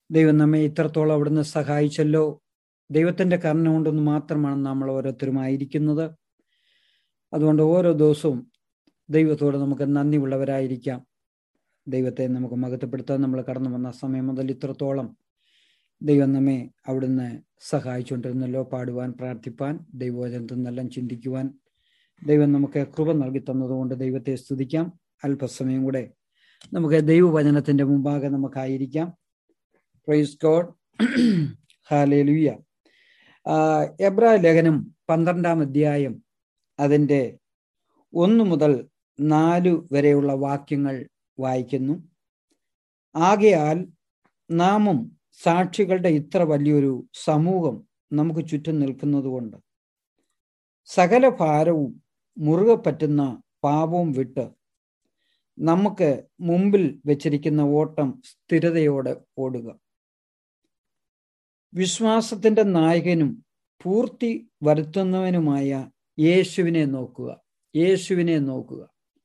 ദൈവം നമ്മെ ഇത്രത്തോളം അവിടുന്ന് സഹായിച്ചല്ലോ ദൈവത്തിന്റെ കരുണ കൊണ്ടൊന്ന് മാത്രമാണ് നമ്മൾ ഓരോരുത്തരും ആയിരിക്കുന്നത് അതുകൊണ്ട് ഓരോ ദിവസവും ദൈവത്തോട് നമുക്ക് നന്ദിയുള്ളവരായിരിക്കാം ദൈവത്തെ നമുക്ക് മഹത്വപ്പെടുത്താൻ നമ്മൾ കടന്നു വന്ന സമയം മുതൽ ഇത്രത്തോളം ദൈവം നമ്മെ അവിടുന്ന് സഹായിച്ചുകൊണ്ടിരുന്നല്ലോ പാടുവാൻ പ്രാർത്ഥിപ്പാൻ ദൈവവചനത്തിൽ നിന്നെല്ലാം ചിന്തിക്കുവാൻ ദൈവം നമുക്ക് കൃപ നൽകി തന്നതുകൊണ്ട് ദൈവത്തെ സ്തുതിക്കാം അല്പസമയം കൂടെ നമുക്ക് ദൈവവചനത്തിന്റെ മുമ്പാകെ നമുക്കായിരിക്കാം പ്രൈസ് ഗോഡ് ഹാലേലുയ്യ എബ്രാ ലേഖനം പന്ത്രണ്ടാം അധ്യായം അതിൻ്റെ ഒന്ന് മുതൽ നാലു വരെയുള്ള വാക്യങ്ങൾ വായിക്കുന്നു ആകയാൽ നാമും സാക്ഷികളുടെ ഇത്ര വലിയൊരു സമൂഹം നമുക്ക് ചുറ്റും നിൽക്കുന്നത് കൊണ്ട് സകല ഭാരവും മുറുകെ പറ്റുന്ന പാപവും വിട്ട് നമുക്ക് മുമ്പിൽ വെച്ചിരിക്കുന്ന ഓട്ടം സ്ഥിരതയോടെ ഓടുക വിശ്വാസത്തിന്റെ നായകനും പൂർത്തി വരുത്തുന്നവനുമായ യേശുവിനെ നോക്കുക യേശുവിനെ നോക്കുക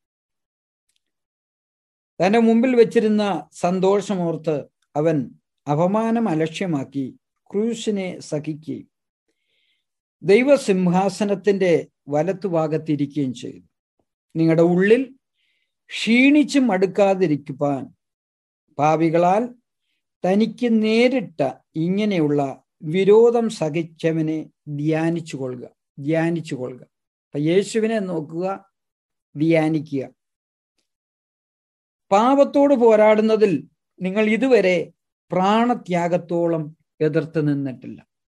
തന്റെ മുമ്പിൽ വെച്ചിരുന്ന സന്തോഷമോർത്ത് അവൻ അപമാനം അലക്ഷ്യമാക്കി ക്രൂശിനെ സഹിക്കുകയും ദൈവസിംഹാസനത്തിന്റെ വലത്തുഭാഗത്തിരിക്കുകയും ചെയ്തു നിങ്ങളുടെ ഉള്ളിൽ ക്ഷീണിച്ച് മടുക്കാതിരിക്കുവാൻ പാവികളാൽ തനിക്ക് നേരിട്ട ഇങ്ങനെയുള്ള വിരോധം സഹിച്ചവനെ ധ്യാനിച്ചു കൊള്ളുക ധ്യാനിച്ചു കൊള്ളുക അപ്പൊ യേശുവിനെ നോക്കുക ധ്യാനിക്കുക പാപത്തോട് പോരാടുന്നതിൽ നിങ്ങൾ ഇതുവരെ പ്രാണത്യാഗത്തോളം എതിർത്ത് നിന്നിട്ടില്ല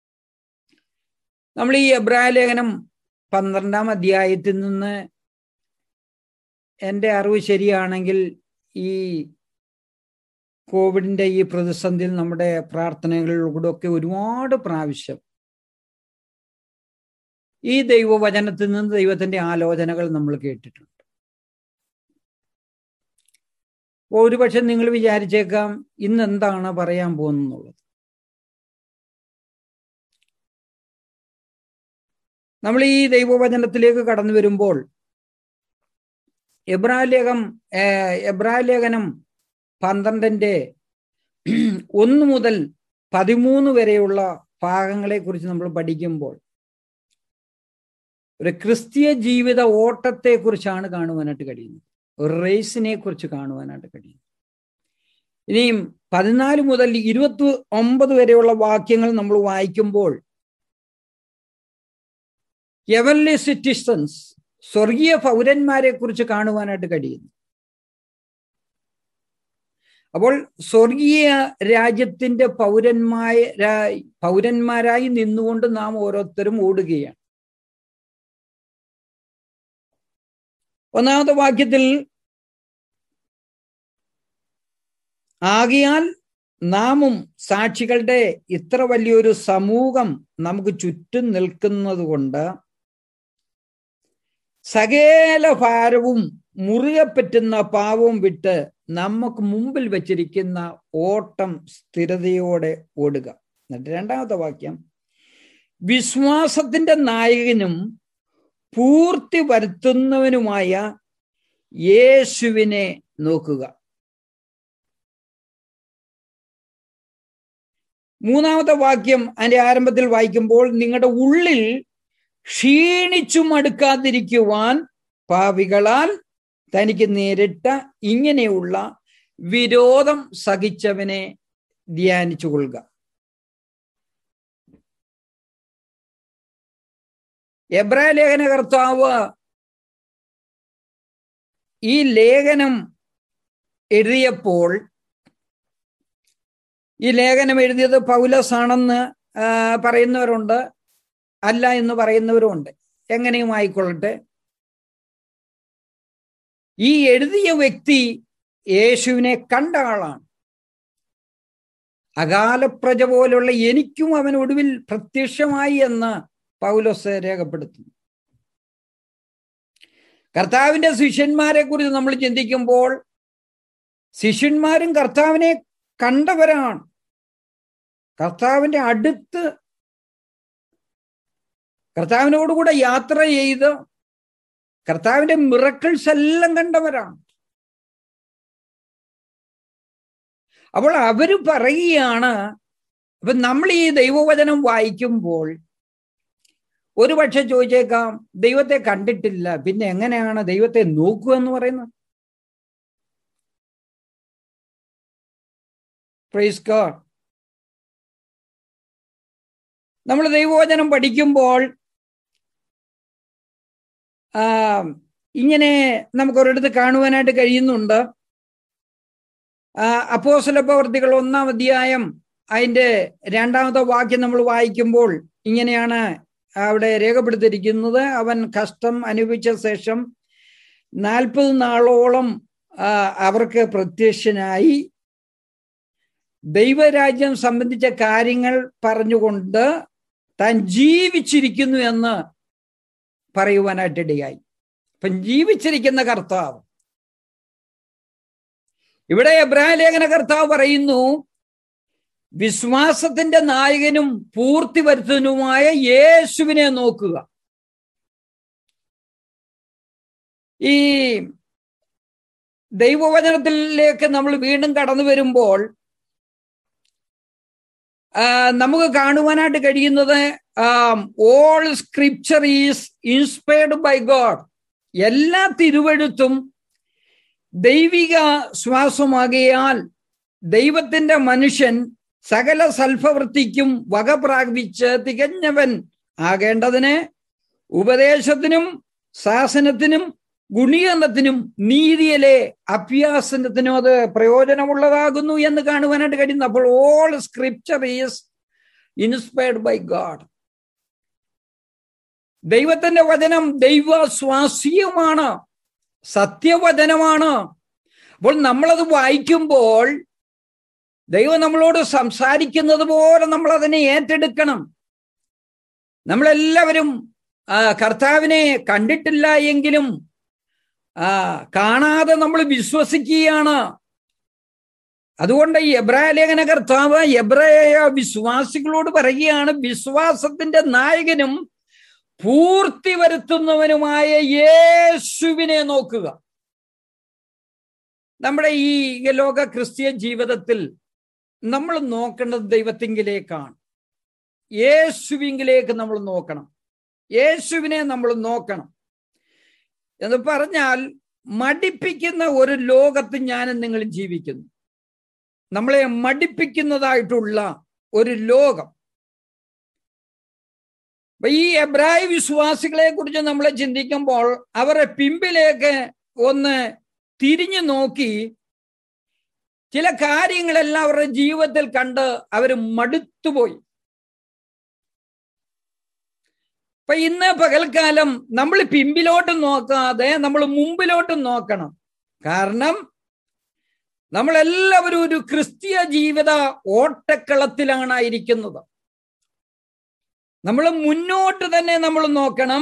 നമ്മൾ ഈ എബ്രായ ലേഖനം പന്ത്രണ്ടാം അധ്യായത്തിൽ നിന്ന് എൻ്റെ അറിവ് ശരിയാണെങ്കിൽ ഈ കോവിഡിന്റെ ഈ പ്രതിസന്ധിയിൽ നമ്മുടെ പ്രാർത്ഥനകളിലൂടെ ഒക്കെ ഒരുപാട് പ്രാവശ്യം ഈ ദൈവവചനത്തിൽ നിന്ന് ദൈവത്തിന്റെ ആലോചനകൾ നമ്മൾ കേട്ടിട്ടുണ്ട് ഒരുപക്ഷെ നിങ്ങൾ വിചാരിച്ചേക്കാം ഇന്ന് എന്താണ് പറയാൻ പോകുന്നുള്ളത് നമ്മൾ ഈ ദൈവവചനത്തിലേക്ക് കടന്നു വരുമ്പോൾ എബ്രാലേഖം എബ്രാലേഖനം പന്ത്രണ്ടിന്റെ ഒന്ന് മുതൽ പതിമൂന്ന് വരെയുള്ള ഭാഗങ്ങളെ കുറിച്ച് നമ്മൾ പഠിക്കുമ്പോൾ ഒരു ക്രിസ്തീയ ജീവിത ഓട്ടത്തെ കുറിച്ചാണ് കാണുവാനായിട്ട് കഴിയുന്നത് ഒരു റേസിനെ കുറിച്ച് കാണുവാനായിട്ട് കഴിയുന്നത് ഇനിയും പതിനാല് മുതൽ ഇരുപത്തി ഒമ്പത് വരെയുള്ള വാക്യങ്ങൾ നമ്മൾ വായിക്കുമ്പോൾ എവൻലി സിറ്റിസൺസ് സ്വർഗീയ പൗരന്മാരെ കുറിച്ച് കാണുവാനായിട്ട് കഴിയുന്നു അപ്പോൾ സ്വർഗീയ രാജ്യത്തിന്റെ പൗരന്മായ പൗരന്മാരായി നിന്നുകൊണ്ട് നാം ഓരോരുത്തരും ഓടുകയാണ് ഒന്നാമത്തെ വാക്യത്തിൽ ആകിയാൽ നാമും സാക്ഷികളുടെ ഇത്ര വലിയൊരു സമൂഹം നമുക്ക് ചുറ്റും നിൽക്കുന്നത് കൊണ്ട് സകല ഭാരവും മുറുകെ പറ്റുന്ന പാവവും വിട്ട് നമുക്ക് മുമ്പിൽ വച്ചിരിക്കുന്ന ഓട്ടം സ്ഥിരതയോടെ ഓടുക എന്നിട്ട് രണ്ടാമത്തെ വാക്യം വിശ്വാസത്തിന്റെ നായകനും പൂർത്തി വരുത്തുന്നവനുമായ യേശുവിനെ നോക്കുക മൂന്നാമത്തെ വാക്യം അതിന്റെ ആരംഭത്തിൽ വായിക്കുമ്പോൾ നിങ്ങളുടെ ഉള്ളിൽ ക്ഷീണിച്ചു മടുക്കാതിരിക്കുവാൻ പാവികളാൽ തനിക്ക് നേരിട്ട ഇങ്ങനെയുള്ള വിരോധം സഹിച്ചവനെ ധ്യാനിച്ചു കൊള്ളുക എബ്രാ ലേഖന കർത്താവ് ഈ ലേഖനം എഴുതിയപ്പോൾ ഈ ലേഖനം എഴുതിയത് പൗലസ് ആണെന്ന് പറയുന്നവരുണ്ട് അല്ല എന്ന് പറയുന്നവരുമുണ്ട് എങ്ങനെയും ആയിക്കൊള്ളട്ടെ ഈ എഴുതിയ വ്യക്തി യേശുവിനെ കണ്ട ആളാണ് അകാലപ്രജ പോലുള്ള എനിക്കും അവൻ ഒടുവിൽ പ്രത്യക്ഷമായി എന്ന് പൗലോസ് രേഖപ്പെടുത്തുന്നു കർത്താവിന്റെ ശിഷ്യന്മാരെ കുറിച്ച് നമ്മൾ ചിന്തിക്കുമ്പോൾ ശിഷ്യന്മാരും കർത്താവിനെ കണ്ടവരാണ് കർത്താവിന്റെ അടുത്ത് കർത്താവിനോടുകൂടെ യാത്ര ചെയ്ത് കർത്താവിന്റെ മിറക്കിൾസ് എല്ലാം കണ്ടവരാണ് അപ്പോൾ അവര് പറയുകയാണ് അപ്പൊ നമ്മൾ ഈ ദൈവവചനം വായിക്കുമ്പോൾ ഒരു പക്ഷെ ചോദിച്ചേക്കാം ദൈവത്തെ കണ്ടിട്ടില്ല പിന്നെ എങ്ങനെയാണ് ദൈവത്തെ നോക്കുക എന്ന് പറയുന്നത് പ്രൈസ് ഗോഡ് നമ്മൾ ദൈവവചനം പഠിക്കുമ്പോൾ ഇങ്ങനെ നമുക്ക് ഒരിടത്ത് കാണുവാനായിട്ട് കഴിയുന്നുണ്ട് അപ്പോസല പ്രവർത്തികൾ ഒന്നാം അധ്യായം അതിൻ്റെ രണ്ടാമത്തെ വാക്യം നമ്മൾ വായിക്കുമ്പോൾ ഇങ്ങനെയാണ് അവിടെ രേഖപ്പെടുത്തിയിരിക്കുന്നത് അവൻ കഷ്ടം അനുഭവിച്ച ശേഷം നാൽപ്പത് നാളോളം അവർക്ക് പ്രത്യക്ഷനായി ദൈവരാജ്യം സംബന്ധിച്ച കാര്യങ്ങൾ പറഞ്ഞുകൊണ്ട് താൻ ജീവിച്ചിരിക്കുന്നു എന്ന് പറയുവാനായിട്ടിടയായി അപ്പം ജീവിച്ചിരിക്കുന്ന കർത്താവ് ഇവിടെ എബ്രാഹിം ലേഖന കർത്താവ് പറയുന്നു വിശ്വാസത്തിന്റെ നായകനും പൂർത്തി വരുത്തുന്നതുമായ യേശുവിനെ നോക്കുക ഈ ദൈവവചനത്തിലേക്ക് നമ്മൾ വീണ്ടും കടന്നു വരുമ്പോൾ നമുക്ക് കാണുവാനായിട്ട് കഴിയുന്നത് all scripture is inspired by God എല്ലാ തിരുവഴുത്തും ദൈവിക ശ്വാസമാകിയാൽ ദൈവത്തിന്റെ മനുഷ്യൻ സകല സൽഫവൃത്തിക്കും വക പ്രാപിച്ച് തികഞ്ഞവൻ ആകേണ്ടതിന് ഉപദേശത്തിനും ശാസനത്തിനും ഗുണീകരണത്തിനും നീതിയിലെ അഭ്യാസനത്തിനും അത് പ്രയോജനമുള്ളതാകുന്നു എന്ന് കാണുവാനായിട്ട് കഴിയുന്നു അപ്പോൾ all scripture is inspired by God ദൈവത്തിന്റെ വചനം ദൈവസ്വാസ്യമാണ് സത്യവചനമാണ് അപ്പോൾ നമ്മളത് വായിക്കുമ്പോൾ ദൈവം നമ്മളോട് സംസാരിക്കുന്നത് പോലെ നമ്മൾ അതിനെ ഏറ്റെടുക്കണം നമ്മളെല്ലാവരും കർത്താവിനെ കണ്ടിട്ടില്ല എങ്കിലും ആ കാണാതെ നമ്മൾ വിശ്വസിക്കുകയാണ് അതുകൊണ്ട് ഈ എബ്രായ ലേഖന കർത്താവ് എബ്രായ വിശ്വാസികളോട് പറയുകയാണ് വിശ്വാസത്തിന്റെ നായകനും പൂർത്തി വരുത്തുന്നവനുമായ യേശുവിനെ നോക്കുക നമ്മുടെ ഈ ലോക ക്രിസ്തീയ ജീവിതത്തിൽ നമ്മൾ നോക്കേണ്ടത് ദൈവത്തിങ്കിലേക്കാണ് യേശുവിങ്കിലേക്ക് നമ്മൾ നോക്കണം യേശുവിനെ നമ്മൾ നോക്കണം എന്ന് പറഞ്ഞാൽ മടിപ്പിക്കുന്ന ഒരു ലോകത്ത് ഞാനും നിങ്ങൾ ജീവിക്കുന്നു നമ്മളെ മടിപ്പിക്കുന്നതായിട്ടുള്ള ഒരു ലോകം അപ്പൊ ഈ എബ്രായ വിശ്വാസികളെ കുറിച്ച് നമ്മൾ ചിന്തിക്കുമ്പോൾ അവരെ പിമ്പിലേക്ക് ഒന്ന് തിരിഞ്ഞു നോക്കി ചില കാര്യങ്ങളെല്ലാം അവരുടെ ജീവിതത്തിൽ കണ്ട് അവർ മടുത്തുപോയി അപ്പൊ ഇന്ന് പകൽക്കാലം നമ്മൾ പിമ്പിലോട്ട് നോക്കാതെ നമ്മൾ മുമ്പിലോട്ട് നോക്കണം കാരണം നമ്മളെല്ലാവരും ഒരു ക്രിസ്തീയ ജീവിത ഓട്ടക്കളത്തിലാണ് ഇരിക്കുന്നത് നമ്മൾ മുന്നോട്ട് തന്നെ നമ്മൾ നോക്കണം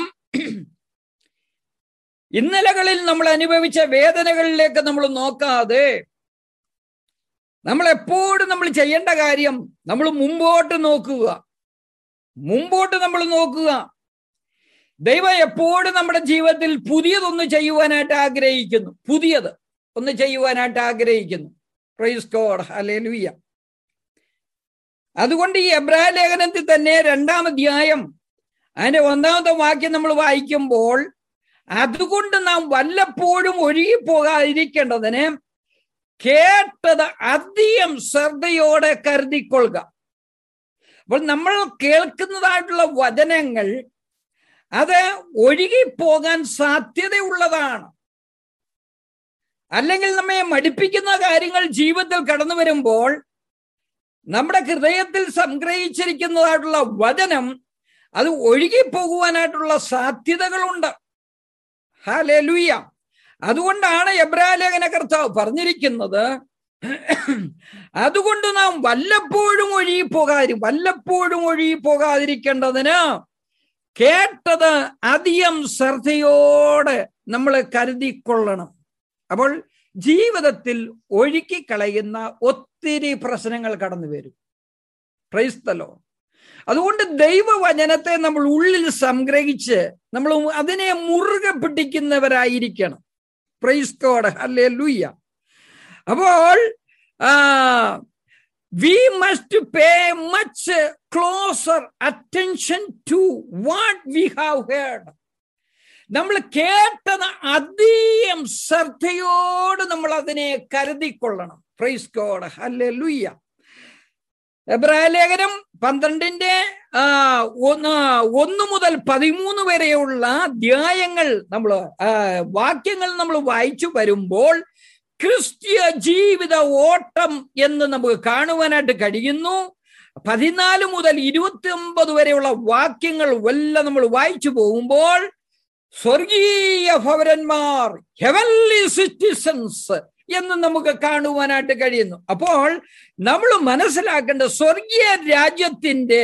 ഇന്നലകളിൽ നമ്മൾ അനുഭവിച്ച വേദനകളിലേക്ക് നമ്മൾ നോക്കാതെ നമ്മൾ എപ്പോഴും നമ്മൾ ചെയ്യേണ്ട കാര്യം നമ്മൾ മുമ്പോട്ട് നോക്കുക മുമ്പോട്ട് നമ്മൾ നോക്കുക ദൈവം എപ്പോഴും നമ്മുടെ ജീവിതത്തിൽ പുതിയതൊന്ന് ചെയ്യുവാനായിട്ട് ആഗ്രഹിക്കുന്നു പുതിയത് ഒന്ന് ചെയ്യുവാനായിട്ട് ആഗ്രഹിക്കുന്നു പ്രൈസ് കോഡ് ഹലേലുയ്യ അതുകൊണ്ട് ഈ എബ്രാ ലേഖനത്തിൽ തന്നെ രണ്ടാം അധ്യായം അതിന്റെ ഒന്നാമത്തെ വാക്യം നമ്മൾ വായിക്കുമ്പോൾ അതുകൊണ്ട് നാം വല്ലപ്പോഴും ഒഴുകിപ്പോകാതിരിക്കേണ്ടതിന് കേട്ടത് അധികം ശ്രദ്ധയോടെ കരുതിക്കൊള്ളുക അപ്പോൾ നമ്മൾ കേൾക്കുന്നതായിട്ടുള്ള വചനങ്ങൾ അത് ഒഴുകിപ്പോകാൻ സാധ്യതയുള്ളതാണ് അല്ലെങ്കിൽ നമ്മെ മടിപ്പിക്കുന്ന കാര്യങ്ങൾ ജീവിതത്തിൽ കടന്നു വരുമ്പോൾ നമ്മുടെ ഹൃദയത്തിൽ സംഗ്രഹിച്ചിരിക്കുന്നതായിട്ടുള്ള വചനം അത് ഒഴുകിപ്പോകുവാനായിട്ടുള്ള സാധ്യതകളുണ്ട് ഹാലേലുയ്യ അതുകൊണ്ടാണ് എബ്രാലേഖന കർത്താവ് പറഞ്ഞിരിക്കുന്നത് അതുകൊണ്ട് നാം വല്ലപ്പോഴും ഒഴുകിപ്പോകാതി വല്ലപ്പോഴും ഒഴുകിപ്പോകാതിരിക്കേണ്ടതിന് കേട്ടത് അധികം ശ്രദ്ധയോടെ നമ്മൾ കരുതിക്കൊള്ളണം അപ്പോൾ ജീവിതത്തിൽ ഒഴുക്കിക്കളയുന്ന ഒത്തിരി പ്രശ്നങ്ങൾ കടന്നു വരും ക്രൈസ്തലോ അതുകൊണ്ട് ദൈവവചനത്തെ നമ്മൾ ഉള്ളിൽ സംഗ്രഹിച്ച് നമ്മൾ അതിനെ മുറുകെ പിടിക്കുന്നവരായിരിക്കണം പ്രൈസ് കോഡ് അല്ലേ ലൂയ്യ അപ്പോൾ we must pay much closer attention to what we have heard നമ്മൾ കേട്ടത് അധികം ശ്രദ്ധയോട് നമ്മൾ അതിനെ കരുതിക്കൊള്ളണം പ്രൈസ് ഗോഡ് ഹല്ലെ ലുയ്യ എബ്രായ ലേഖനം പന്ത്രണ്ടിന്റെ ഒന്ന് ഒന്ന് മുതൽ പതിമൂന്ന് വരെയുള്ള അധ്യായങ്ങൾ നമ്മൾ വാക്യങ്ങൾ നമ്മൾ വായിച്ചു വരുമ്പോൾ ക്രിസ്ത്യ ജീവിത ഓട്ടം എന്ന് നമുക്ക് കാണുവാനായിട്ട് കഴിയുന്നു പതിനാല് മുതൽ ഇരുപത്തി ഒമ്പത് വരെയുള്ള വാക്യങ്ങൾ എല്ലാം നമ്മൾ വായിച്ചു പോകുമ്പോൾ സ്വർഗീയ ഭവരന്മാർ ഹെവൻലി സിറ്റിസൺസ് എന്ന് നമുക്ക് കാണുവാനായിട്ട് കഴിയുന്നു അപ്പോൾ നമ്മൾ മനസ്സിലാക്കേണ്ട സ്വർഗീയ രാജ്യത്തിന്റെ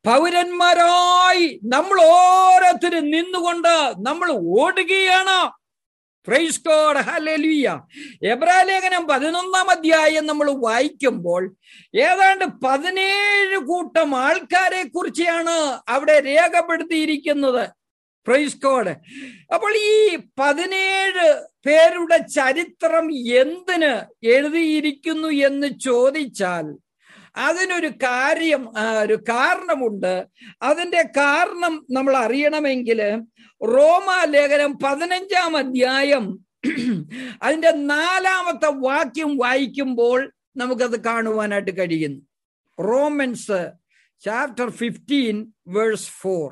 പൗരന്മാരായി നമ്മൾ ഓരോരുത്തരും നിന്നുകൊണ്ട് നമ്മൾ ഓടുകയാണ് പ്രൈസ് ഗോഡ് ഹല്ലേലൂയ എബ്രാലേഖനം പതിനൊന്നാം അധ്യായം നമ്മൾ വായിക്കുമ്പോൾ ഏതാണ്ട് പതിനേഴ് കൂട്ടം ആൾക്കാരെ കുറിച്ചാണ് അവിടെ രേഖപ്പെടുത്തിയിരിക്കുന്നത് പ്രൈസ് കോഡ് അപ്പോൾ ഈ പതിനേഴ് പേരുടെ ചരിത്രം എന്തിന് എഴുതിയിരിക്കുന്നു എന്ന് ചോദിച്ചാൽ അതിനൊരു കാര്യം ഒരു കാരണമുണ്ട് അതിന്റെ കാരണം നമ്മൾ അറിയണമെങ്കിൽ റോമാലേഖനം പതിനഞ്ചാം അധ്യായം അതിന്റെ നാലാമത്തെ വാക്യം വായിക്കുമ്പോൾ നമുക്കത് കാണുവാനായിട്ട് കഴിയുന്നു Romans chapter fifteen verse four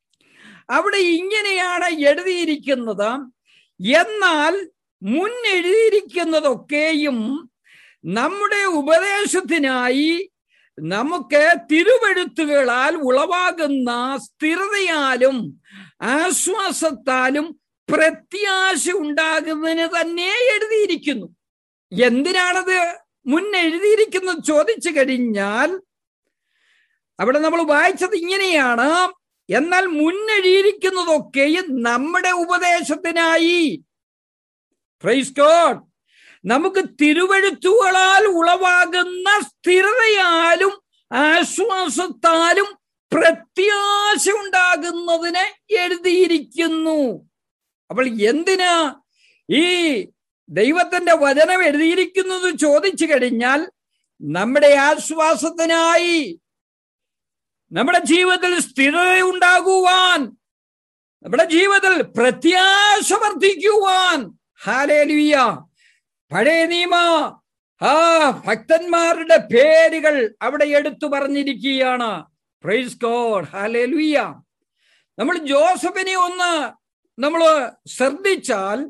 അവിടെ ഇങ്ങനെയാണ് എഴുതിയിരിക്കുന്നത് എന്നാൽ മുൻ എഴുതിയിരിക്കുന്നതൊക്കെയും നമ്മുടെ ഉപദേശത്തിനായി നമുക്ക് തിരുവെഴുത്തുകളാൽ ഉളവാകുന്ന സ്ഥിരതയാലും ആശ്വാസത്താലും പ്രത്യാശ ഉണ്ടാകുന്നതിന് തന്നെ എഴുതിയിരിക്കുന്നു എന്തിനാണത് മുൻ എഴുതിയിരിക്കുന്നത് ചോദിച്ചു കഴിഞ്ഞാൽ അവിടെ നമ്മൾ വായിച്ചത് ഇങ്ങനെയാണ് എന്നാൽ മുന്നെഴുതിയിരിക്കുന്നതൊക്കെയും നമ്മുടെ ഉപദേശത്തിനായി പ്രൈസ് ഗോഡ് നമുക്ക് തിരുവഴുത്തുകളാൽ ഉളവാകുന്ന സ്ഥിരതയാലും ആശ്വാസത്താലും പ്രത്യാശ ഉണ്ടാകുന്നതിന് എഴുതിയിരിക്കുന്നു അപ്പോൾ എന്തിനാ ഈ ദൈവത്തിന്റെ വചനം എഴുതിയിരിക്കുന്നത് ചോദിച്ചു കഴിഞ്ഞാൽ നമ്മുടെ ആശ്വാസത്തിനായി നമ്മുടെ ജീവിതത്തിൽ സ്ഥിരത ഉണ്ടാകുവാൻ നമ്മുടെ ജീവിതത്തിൽ പ്രത്യാശ വർദ്ധിക്കുവാൻ ഹാലേലിയ പഴയ നിയമ ആ ഭക്തന്മാരുടെ പേരുകൾ അവിടെ എടുത്തു പറഞ്ഞിരിക്കുകയാണ് പ്രൈസ് ഗോഡ് ഹാലേലുയ്യ നമ്മൾ ജോസഫിനെ ഒന്ന് നമ്മൾ ശ്രദ്ധിച്ചാൽ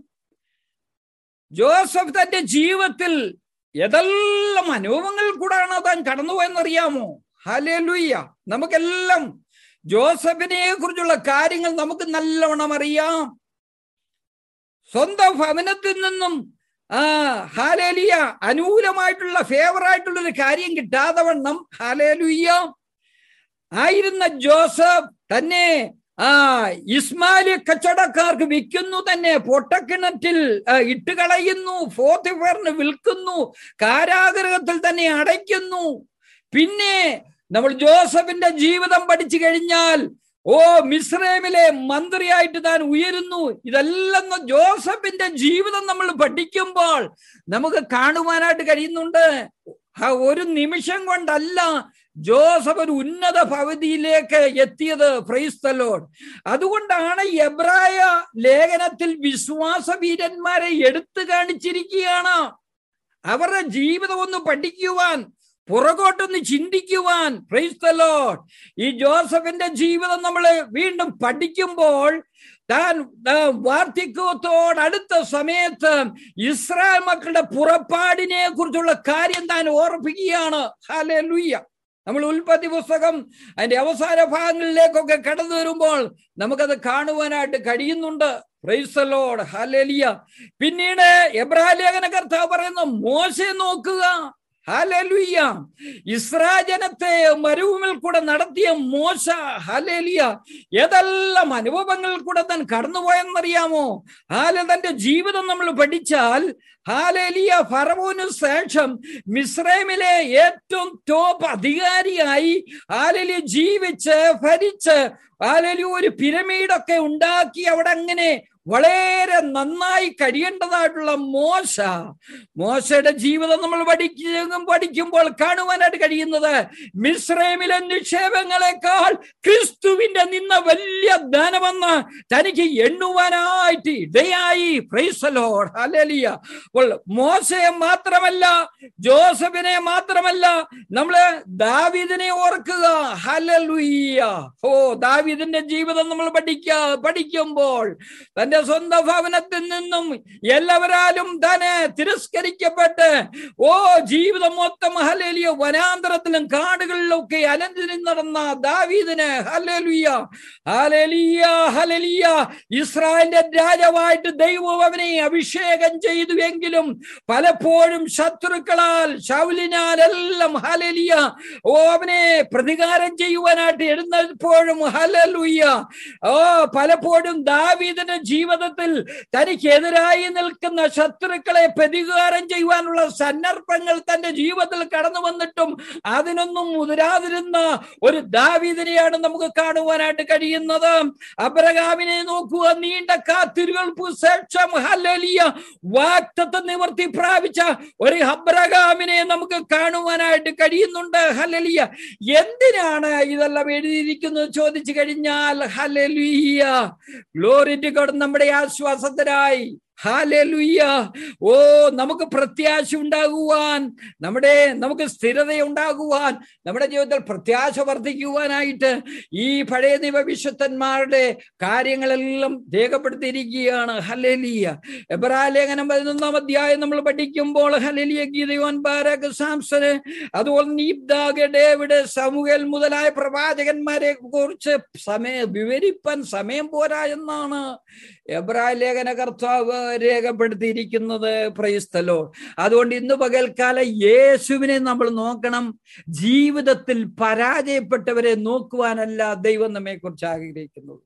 ജോസഫ് തന്റെ ജീവിതത്തിൽ ഏതെല്ലാം അനുഭവങ്ങൾ കൂടാണ് താൻ കടന്നുപോയെന്നറിയാമോ ഹാലേലുയ്യ നമുക്കെല്ലാം ജോസഫിനെ കുറിച്ചുള്ള കാര്യങ്ങൾ നമുക്ക് നല്ലവണ്ണം അറിയാം സ്വന്തം ഭവനത്തിൽ നിന്നും ആ ഹാലേലിയ അനുകൂലമായിട്ടുള്ള ഫേവറായിട്ടുള്ള ഒരു കാര്യം കിട്ടാതെ വണ്ണം ഹാലേലുയ്യ ആയിരുന്ന ജോസഫ് തന്നെ ആ ഇസ്മാലി കച്ചവടക്കാർക്ക് വിൽക്കുന്നു തന്നെ പൊട്ടക്കിണറ്റിൽ ഇട്ടുകളയുന്നു ഫോത്തിഫറിന് വിൽക്കുന്നു കാരാഗ്രഹത്തിൽ തന്നെ അടയ്ക്കുന്നു പിന്നെ നമ്മൾ ജോസഫിന്റെ ജീവിതം പഠിച്ചു കഴിഞ്ഞാൽ ഓ മിസ്രൈമിലെ മന്ത്രിയായിട്ട് താൻ ഉയരുന്നു ഇതെല്ലാം ജോസഫിന്റെ ജീവിതം നമ്മൾ പഠിക്കുമ്പോൾ നമുക്ക് കാണുവാനായിട്ട് കഴിയുന്നുണ്ട് ഒരു നിമിഷം കൊണ്ടല്ല ജോസഫ് ഒരു ഉന്നത ഭവതിയിലേക്ക് എത്തിയത് ഫ്രൈസ്തലോഡ് അതുകൊണ്ടാണ് എബ്രായ ലേഖനത്തിൽ വിശ്വാസ വീരന്മാരെ എടുത്തു കാണിച്ചിരിക്കുകയാണ് അവരുടെ ജീവിതം ഒന്ന് പഠിക്കുവാൻ പുറകോട്ടൊന്ന് ചിന്തിക്കുവാൻ പ്രൈസ്തലോഡ് ഈ ജോസഫിന്റെ ജീവിതം നമ്മൾ വീണ്ടും പഠിക്കുമ്പോൾ താൻ വാർദ്ധക്യത്തോടടുത്ത സമയത്ത് ഇസ്രായേൽ മക്കളുടെ പുറപ്പാടിനെ കുറിച്ചുള്ള കാര്യം താൻ ഓർപ്പിക്കുകയാണ് ഹാലെ ലുയ്യ നമ്മൾ ഉൽപ്പത്തി പുസ്തകം അതിന്റെ അവസാന ഭാഗങ്ങളിലേക്കൊക്കെ കടന്നു വരുമ്പോൾ നമുക്കത് കാണുവാനായിട്ട് കഴിയുന്നുണ്ട് പ്രൈസലോഡ് ഹലേലിയ പിന്നീട് എബ്രാഹിം ലേഖന കർത്താവ് പറയുന്ന മോശെ നോക്കുക ഹലലുയ്യ ഇസ്രാജനത്തെ മരുഭൂമിൽ കൂടെ നടത്തിയ മോശ ഹലേലിയ ഏതെല്ലാം അനുഭവങ്ങൾ കൂടെ താൻ കടന്നുപോയെന്നറിയാമോ ഹാല തന്റെ ജീവിതം നമ്മൾ പഠിച്ചാൽ ഹാലേലിയ ഫറവോന് ശേഷം മിസ്രൈമിലെ ഏറ്റവും ടോപ്പ് അധികാരിയായി ഹാലലി ജീവിച്ച് ഭരിച്ച് ഹാലലി ഒരു പിരമീഡൊക്കെ ഉണ്ടാക്കി അവിടെ അങ്ങനെ വളരെ നന്നായി കഴിയേണ്ടതായിട്ടുള്ള മോശ മോശയുടെ ജീവിതം നമ്മൾ പഠിക്കും പഠിക്കുമ്പോൾ കാണുവാനായിട്ട് കഴിയുന്നത് മിശ്രമിലെ നിക്ഷേപങ്ങളെക്കാൾ ക്രിസ്തുവിന്റെ നിന്ന വലിയ ധനമെന്ന് തനിക്ക് എണ്ണുവാനായിട്ട് ഇടയായി പ്രൈസലോഡ് ഹലലിയ അപ്പോൾ മോശയെ മാത്രമല്ല ജോസഫിനെ മാത്രമല്ല നമ്മള് ദാവീദിനെ ഓർക്കുക ഹലലുയ്യ ഓ ദാവീദിന്റെ ജീവിതം നമ്മൾ പഠിക്ക പഠിക്കുമ്പോൾ തന്റെ സ്വന്തം ഭവനത്തിൽ നിന്നും എല്ലാവരാലും തന്നെ തിരസ്കരിക്കപ്പെട്ട് ഓ ജീവിതം മൊത്തം ഹലലിയ വനാന്തരത്തിലും കാടുകളിലൊക്കെ അനന്തിന് നടന്ന ദാവീദിന് ഹലലുയ്യ ഹലലിയ ഹലലിയ ഇസ്രായേലിന്റെ രാജാവായിട്ട് ദൈവം അവനെ അഭിഷേകം ചെയ്തു എങ്കിലും പലപ്പോഴും ശത്രുക്കളാൽ ശൗലിനാൽ എല്ലാം ഹലലിയ ഓ അവനെ പ്രതികാരം ചെയ്യുവാനായിട്ട് എഴുന്നപ്പോഴും ഹലലുയ്യ ഓ പലപ്പോഴും ദാവീദിന്റെ ജീവിതത്തിൽ തനിക്കെതിരായി നിൽക്കുന്ന ശത്രുക്കളെ പ്രതികാരം ചെയ്യുവാനുള്ള സന്ദർഭങ്ങൾ തന്റെ ജീവിതത്തിൽ കടന്നു വന്നിട്ടും അതിനൊന്നും മുതിരാതിരുന്ന ഒരു ദാവീദിനെയാണ് നമുക്ക് കാണുവാനായിട്ട് കഴിയുന്നത് അബ്രഹാമിനെ നോക്കുക നീണ്ട കാത്തിരുകൾക്ക് ശേഷം ഹലലിയ വാക്തത്വം നിവർത്തി പ്രാപിച്ച ഒരു അബ്രഹാമിനെ നമുക്ക് കാണുവാനായിട്ട് കഴിയുന്നുണ്ട് ഹലലിയ എന്തിനാണ് ഇതെല്ലാം എഴുതിയിരിക്കുന്നത് ചോദിച്ചു കഴിഞ്ഞാൽ ഹലലിയ ഗ്ലോറിറ്റ് ഗോഡ് നമ്മുടെ ആശ്വാസത്തിനായി ഹാലലുയ്യ ഓ നമുക്ക് പ്രത്യാശ ഉണ്ടാകുവാൻ നമ്മുടെ നമുക്ക് സ്ഥിരത ഉണ്ടാകുവാൻ നമ്മുടെ ജീവിതത്തിൽ പ്രത്യാശ വർദ്ധിക്കുവാനായിട്ട് ഈ പഴയ നിയമ വിശുദ്ധന്മാരുടെ കാര്യങ്ങളെല്ലാം രേഖപ്പെടുത്തിയിരിക്കുകയാണ് ഹലലിയ എബ്രാലേഖനം പതിനൊന്നാം അധ്യായം നമ്മൾ പഠിക്കുമ്പോൾ ഹലലിയ ഗീതയോൻ ബാരക് സാംസന് അതുപോലെ നീബ്ദാഗ് ഡേവിഡ് സമൂഹൽ മുതലായ പ്രവാചകന്മാരെ കുറിച്ച് സമയം വിവരിപ്പാൻ സമയം പോരാ എന്നാണ് എബ്രായ ലേഖന കർത്താവ് രേഖപ്പെടുത്തിയിരിക്കുന്നത് പ്രൈസ്തലോ അതുകൊണ്ട് ഇന്ന് പകൽക്കാല യേശുവിനെ നമ്മൾ നോക്കണം ജീവിതത്തിൽ പരാജയപ്പെട്ടവരെ നോക്കുവാനല്ല ദൈവം നമ്മെ കുറിച്ച് ആഗ്രഹിക്കുന്നത്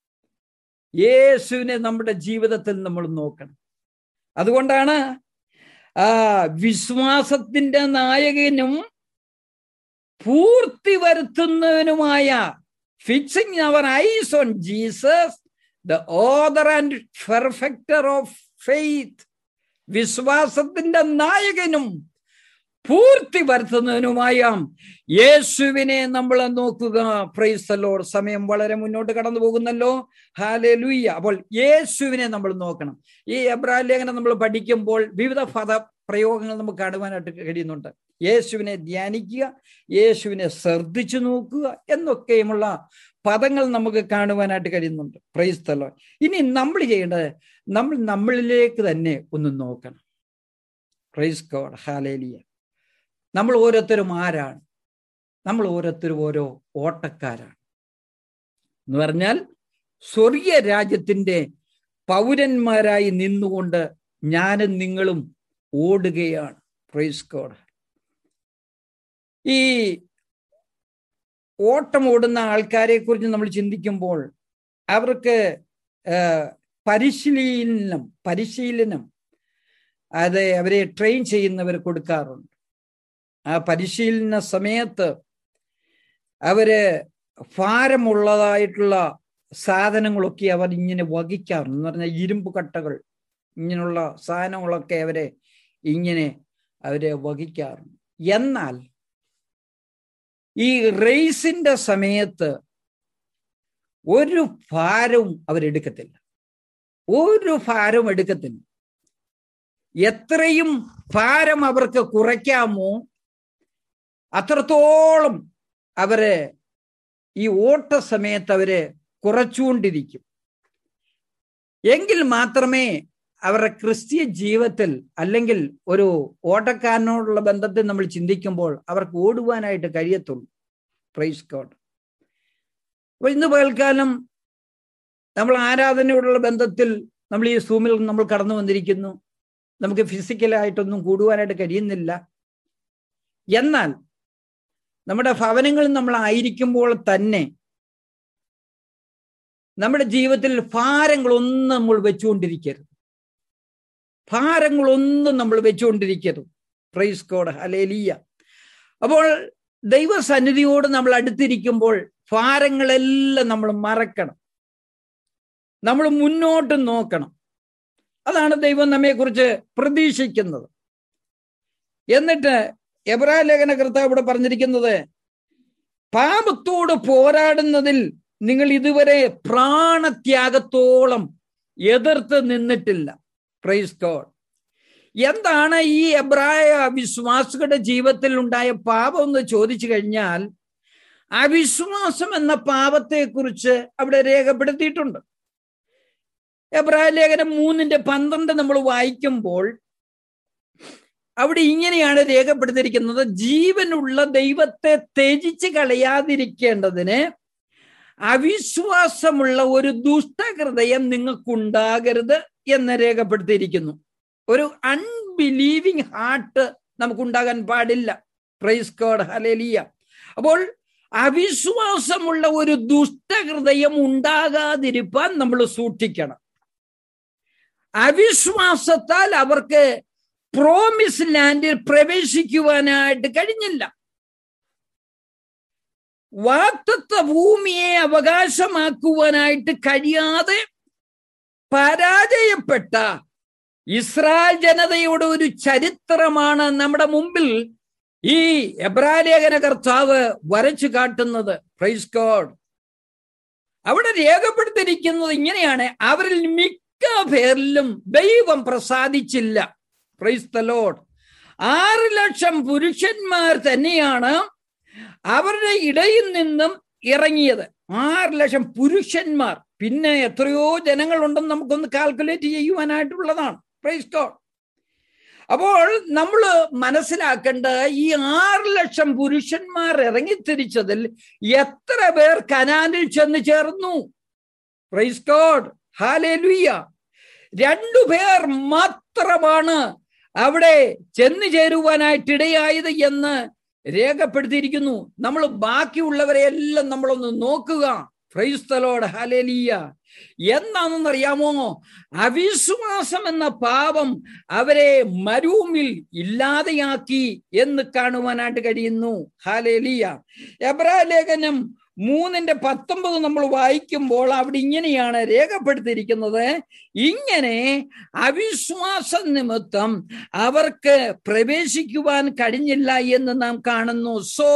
യേശുവിനെ നമ്മുടെ ജീവിതത്തിൽ നമ്മൾ നോക്കണം അതുകൊണ്ടാണ് ആ വിശ്വാസത്തിന്റെ നായകനും പൂർത്തി വരുത്തുന്നവനുമായ fixing our eyes on Jesus the author and perfecter of faith വിശ്വാസത്തിന്റെ നായകനും പൂർത്തി വരുത്തുന്നതിനുമായ യേശുവിനെ നമ്മൾ നോക്കുക പ്രൈസലോർ സമയം വളരെ മുന്നോട്ട് കടന്നു പോകുന്നല്ലോ ഹാലെ ലുയ്യ അപ്പോൾ യേശുവിനെ നമ്മൾ നോക്കണം ഈ എബ്രാഹിം ലേഖനം നമ്മൾ പഠിക്കുമ്പോൾ വിവിധ പദ പ്രയോഗങ്ങൾ നമുക്ക് കാണുവാനായിട്ട് കഴിയുന്നുണ്ട് യേശുവിനെ ധ്യാനിക്കുക യേശുവിനെ ശ്രദ്ധിച്ചു നോക്കുക എന്നൊക്കെയുമുള്ള പദങ്ങൾ നമുക്ക് കാണുവാനായിട്ട് കഴിയുന്നുണ്ട് പ്രൈസ്തലോ ഇനി നമ്മൾ ചെയ്യേണ്ടത് നമ്മൾ നമ്മളിലേക്ക് തന്നെ ഒന്ന് നോക്കണം പ്രൈസ് ഗോഡ് ഹാലേലിയ നമ്മൾ ഓരോരുത്തരും ആരാണ് നമ്മൾ ഓരോരുത്തരും ഓരോ ഓട്ടക്കാരാണ് എന്ന് പറഞ്ഞാൽ സ്വർഗീയ രാജ്യത്തിന്റെ പൗരന്മാരായി നിന്നുകൊണ്ട് ഞാനും നിങ്ങളും ഓടുകയാണ് പ്രൈസ് ഗോഡ് ഈ ഓട്ടം ഓടുന്ന ആൾക്കാരെ കുറിച്ച് നമ്മൾ ചിന്തിക്കുമ്പോൾ അവർക്ക് പരിശീലനം പരിശീലനം അത് അവരെ ട്രെയിൻ ചെയ്യുന്നവർ കൊടുക്കാറുണ്ട് ആ പരിശീലന സമയത്ത് അവര് ഭാരമുള്ളതായിട്ടുള്ള സാധനങ്ങളൊക്കെ അവർ ഇങ്ങനെ വഹിക്കാറുണ്ട് എന്ന് പറഞ്ഞാൽ ഇരുമ്പ് കട്ടകൾ ഇങ്ങനെയുള്ള സാധനങ്ങളൊക്കെ അവരെ ഇങ്ങനെ അവരെ വഹിക്കാറുണ്ട് എന്നാൽ ഈ റേസിന്റെ സമയത്ത് ഒരു ഭാരവും അവരെടുക്കത്തില്ല ഒരു ഭാരവും എടുക്കത്തില്ല എത്രയും ഭാരം അവർക്ക് കുറയ്ക്കാമോ അത്രത്തോളം അവര് ഈ ഓട്ട സമയത്ത് അവര് കുറച്ചുകൊണ്ടിരിക്കും എങ്കിൽ മാത്രമേ അവരുടെ ക്രിസ്തീയ ജീവിതത്തിൽ അല്ലെങ്കിൽ ഒരു ഓട്ടക്കാരനോടുള്ള ബന്ധത്തിൽ നമ്മൾ ചിന്തിക്കുമ്പോൾ അവർക്ക് ഓടുവാനായിട്ട് കഴിയത്തുള്ളൂ പ്രൈസ് ഗോഡ് അപ്പൊ ഇന്ന് പകൽക്കാലം നമ്മൾ ആരാധനയോടുള്ള ബന്ധത്തിൽ നമ്മൾ ഈ സൂമിൽ നമ്മൾ കടന്നു വന്നിരിക്കുന്നു നമുക്ക് ഫിസിക്കലായിട്ടൊന്നും കൂടുവാനായിട്ട് കഴിയുന്നില്ല എന്നാൽ നമ്മുടെ ഭവനങ്ങളിൽ നമ്മൾ ആയിരിക്കുമ്പോൾ തന്നെ നമ്മുടെ ജീവിതത്തിൽ ഭാരങ്ങളൊന്നും നമ്മൾ വെച്ചുകൊണ്ടിരിക്കരുത് ഭാരങ്ങളൊന്നും നമ്മൾ വെച്ചുകൊണ്ടിരിക്കരുത് പ്രൈസ് കോഡ് ഹലേലിയ അപ്പോൾ ദൈവസന്നിധിയോട് നമ്മൾ അടുത്തിരിക്കുമ്പോൾ ഭാരങ്ങളെല്ലാം നമ്മൾ മറക്കണം നമ്മൾ മുന്നോട്ട് നോക്കണം അതാണ് ദൈവം നമ്മെക്കുറിച്ച് പ്രതീക്ഷിക്കുന്നത് എന്നിട്ട് എബ്രാ ലേഖന കർത്താവ് ഇവിടെ പറഞ്ഞിരിക്കുന്നത് പാപത്തോട് പോരാടുന്നതിൽ നിങ്ങൾ ഇതുവരെ പ്രാണത്യാഗത്തോളം എതിർത്ത് നിന്നിട്ടില്ല പ്രൈസ് ഗോഡ് എന്താണ് ഈ എബ്രായ വിശ്വാസികളുടെ ജീവിതത്തിൽ ഉണ്ടായ പാപം എന്ന് ചോദിച്ചു കഴിഞ്ഞാൽ അവിശ്വാസം എന്ന പാപത്തെക്കുറിച്ച് അവിടെ രേഖപ്പെടുത്തിയിട്ടുണ്ട് എബ്രായ ലേഖനം മൂന്നിന്റെ പന്ത്രണ്ട് നമ്മൾ വായിക്കുമ്പോൾ അവിടെ ഇങ്ങനെയാണ് രേഖപ്പെടുത്തിയിരിക്കുന്നത് ജീവനുള്ള ദൈവത്തെ ത്യജിച്ച് കളയാതിരിക്കേണ്ടതിന് അവിശ്വാസമുള്ള ഒരു ദുഷ്ടഹൃദയം നിങ്ങൾക്കുണ്ടാകരുത് എന്ന് രേഖപ്പെടുത്തിയിരിക്കുന്നു ഒരു അൺബിലീവിങ് ഹാർട്ട് നമുക്കുണ്ടാകാൻ പാടില്ല പ്രൈസ് കോഡ് ഹലേലിയ അപ്പോൾ അവിശ്വാസമുള്ള ഒരു ദുഷ്ടഹൃദയം ഉണ്ടാകാതിരിക്കാൻ നമ്മൾ സൂക്ഷിക്കണം അവിശ്വാസത്താൽ അവർക്ക് പ്രോമിസ് ലാൻഡിൽ പ്രവേശിക്കുവാനായിട്ട് കഴിഞ്ഞില്ല വാക്തത്വ ഭൂമിയെ അവകാശമാക്കുവാനായിട്ട് കഴിയാതെ പരാജയപ്പെട്ട ഇസ്രായേൽ ജനതയുടെ ഒരു ചരിത്രമാണ് നമ്മുടെ മുമ്പിൽ ഈ എബ്രാലേഖന കർത്താവ് വരച്ചു കാട്ടുന്നത് പ്രൈസ് ഗോഡ് അവിടെ രേഖപ്പെടുത്തിയിരിക്കുന്നത് ഇങ്ങനെയാണ് അവരിൽ മിക്ക പേരിലും ദൈവം പ്രസാദിച്ചില്ല പ്രൈസ് ദ ലോഡ് ആറ് ലക്ഷം പുരുഷന്മാർ തന്നെയാണ് അവരുടെ ഇടയിൽ നിന്നും ഇറങ്ങിയത് ആറ് ലക്ഷം പുരുഷന്മാർ പിന്നെ എത്രയോ ജനങ്ങളുണ്ടെന്ന് നമുക്കൊന്ന് കാൽക്കുലേറ്റ് ചെയ്യുവാനായിട്ടുള്ളതാണ് പ്രൈസ് ഗോഡ് അപ്പോൾ നമ്മൾ മനസ്സിലാക്കേണ്ട ഈ ആറ് ലക്ഷം പുരുഷന്മാർ ഇറങ്ങിത്തിരിച്ചതിൽ എത്ര പേർ കനാലിൽ ചെന്ന് ചേർന്നു പ്രൈസ് ഗോഡ് ഹാലേലുയ്യ രണ്ടു പേർ മാത്രമാണ് അവിടെ ചെന്നു ചേരുവാനായിട്ടിടയായത് എന്ന് രേഖപ്പെടുത്തിയിരിക്കുന്നു നമ്മൾ ബാക്കിയുള്ളവരെ എല്ലാം നമ്മളൊന്ന് നോക്കുക ക്രൈസ്തലോട് ഹലേലിയ എന്താണെന്നറിയാമോ അവിശ്വാസം എന്ന പാപം അവരെ മരുമിൽ ഇല്ലാതെയാക്കി എന്ന് കാണുവാനായിട്ട് കഴിയുന്നു ഹാലേലിയ എബ്രാ ലേഖനം മൂന്നിന്റെ പത്തൊമ്പത് നമ്മൾ വായിക്കുമ്പോൾ അവിടെ ഇങ്ങനെയാണ് രേഖപ്പെടുത്തിയിരിക്കുന്നത് ഇങ്ങനെ അവിശ്വാസ നിമിത്തം അവർക്ക് പ്രവേശിക്കുവാൻ കഴിഞ്ഞില്ല എന്ന് നാം കാണുന്നു so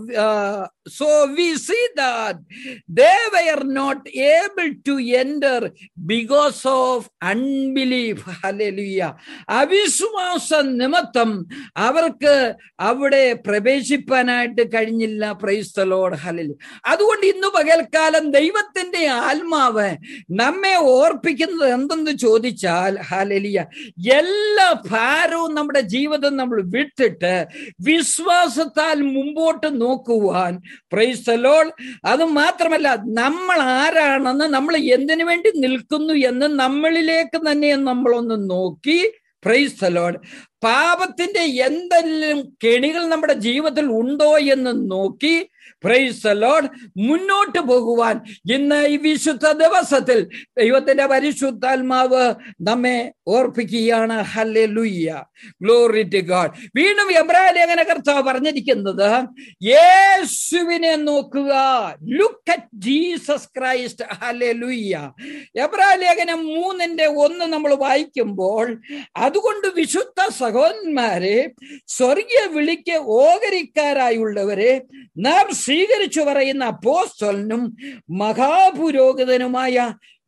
so we see that they were not able to enter because of unbelief hallelujah അവിശ്വാസ നിമിത്തം അവർക്ക് അവിടെ പ്രവേശിപ്പാനായിട്ട് കഴിഞ്ഞില്ല പ്രൈസ്തലോട് ഹലലി അതുകൊണ്ട് ഇന്ന് പകൽക്കാലം ദൈവത്തിന്റെ ആത്മാവ് നമ്മെ ഓർപ്പിക്കുന്നത് എന്തെന്ന് ചോദിച്ചാൽ ഹാലലിയ എല്ലാ ഭാരവും നമ്മുടെ ജീവിതം നമ്മൾ വിട്ടിട്ട് വിശ്വാസത്താൽ മുമ്പോട്ട് നോക്കുവാൻ പ്രൈസലോൾ അത് മാത്രമല്ല നമ്മൾ ആരാണെന്ന് നമ്മൾ എന്തിനു വേണ്ടി നിൽക്കുന്നു എന്ന് നമ്മളിലേക്ക് തന്നെ നമ്മളൊന്ന് നോക്കി പ്രൈസ് ലോഡ് പാപത്തിന്റെ എന്തെങ്കിലും കെണികൾ നമ്മുടെ ജീവിതത്തിൽ ഉണ്ടോ എന്ന് നോക്കി പ്രൈസ് ലോഡ് മുന്നോട്ട് പോകുവാൻ ഇന്ന് ഈ വിശുദ്ധ ദിവസത്തിൽ ദൈവത്തിന്റെ പരിശുദ്ധാത്മാവ് നമ്മെ ഓർപ്പിക്കുകയാണ് ഹല്ലെ ലുയ്യ ഗ്ലോറി ടു ഗാഡ് വീണ്ടും എബ്രാലേഖന കർത്താവ് പറഞ്ഞിരിക്കുന്നത് യേശുവിനെ നോക്കുക look at Jesus Christ hallelujah എബ്രാലേഖനം മൂന്നിന്റെ ഒന്ന് നമ്മൾ വായിക്കുമ്പോൾ അതുകൊണ്ട് വിശുദ്ധ സഹോദരന്മാരെ സ്വർഗീയ വിളിക്ക് ഓഹരിക്കാരായുള്ളവരെ നാം സ്വീകരിച്ചു പറയുന്ന അപ്പോസ്തലനും മഹാപുരോഹിതനുമായ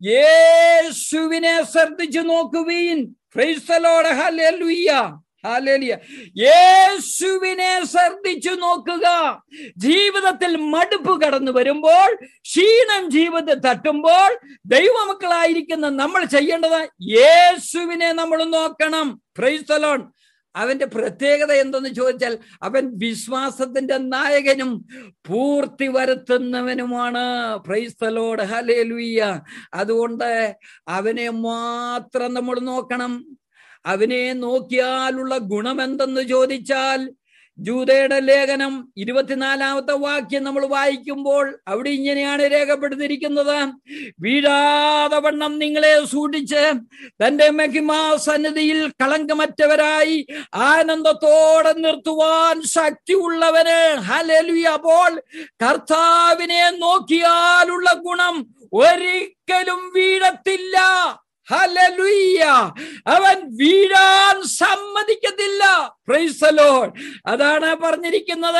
യേശുവിനെ ശ്രദ്ധിച്ചു നോക്കുവീൻ ക്രൈസ്തലോട് ഹല്ലേലൂയ്യ ഹാലേലിയ യേശുവിനെ ശ്രദ്ധിച്ചു നോക്കുക ജീവിതത്തിൽ മടുപ്പ് കടന്നു വരുമ്പോൾ ക്ഷീണം ജീവിതത്തിൽ തട്ടുമ്പോൾ ദൈവമക്കളായിരിക്കുന്ന നമ്മൾ ചെയ്യേണ്ടത് യേശുവിനെ നമ്മൾ നോക്കണം ക്രൈസ്തലോൺ അവന്റെ പ്രത്യേകത എന്തെന്ന് ചോദിച്ചാൽ അവൻ വിശ്വാസത്തിന്റെ നായകനും പൂർത്തി വരുത്തുന്നവനുമാണ് പ്രൈസ്തലോട് ഹലേലുയ്യ അതുകൊണ്ട് അവനെ മാത്രം നമ്മൾ നോക്കണം അവനെ നോക്കിയാലുള്ള ഗുണം എന്തെന്ന് ചോദിച്ചാൽ ജൂതയുടെ ലേഖനം ഇരുപത്തിനാലാമത്തെ വാക്യം നമ്മൾ വായിക്കുമ്പോൾ അവിടെ ഇങ്ങനെയാണ് രേഖപ്പെടുത്തിയിരിക്കുന്നത് വീഴാതെ വണ്ണം നിങ്ങളെ സൂക്ഷിച്ച് തന്റെ മഹിമാ സന്നിധിയിൽ കളങ്കമറ്റവരായി ആനന്ദത്തോടെ നിർത്തുവാൻ ശക്തിയുള്ളവന് ഹലലുയ അപ്പോൾ കർത്താവിനെ നോക്കിയാലുള്ള ഗുണം ഒരിക്കലും വീഴത്തില്ല ഹല്ലേലൂയ അവൻ വീഴാൻ സമ്മതിക്കത്തില്ല പ്രൈസലോൺ അതാണ് പറഞ്ഞിരിക്കുന്നത്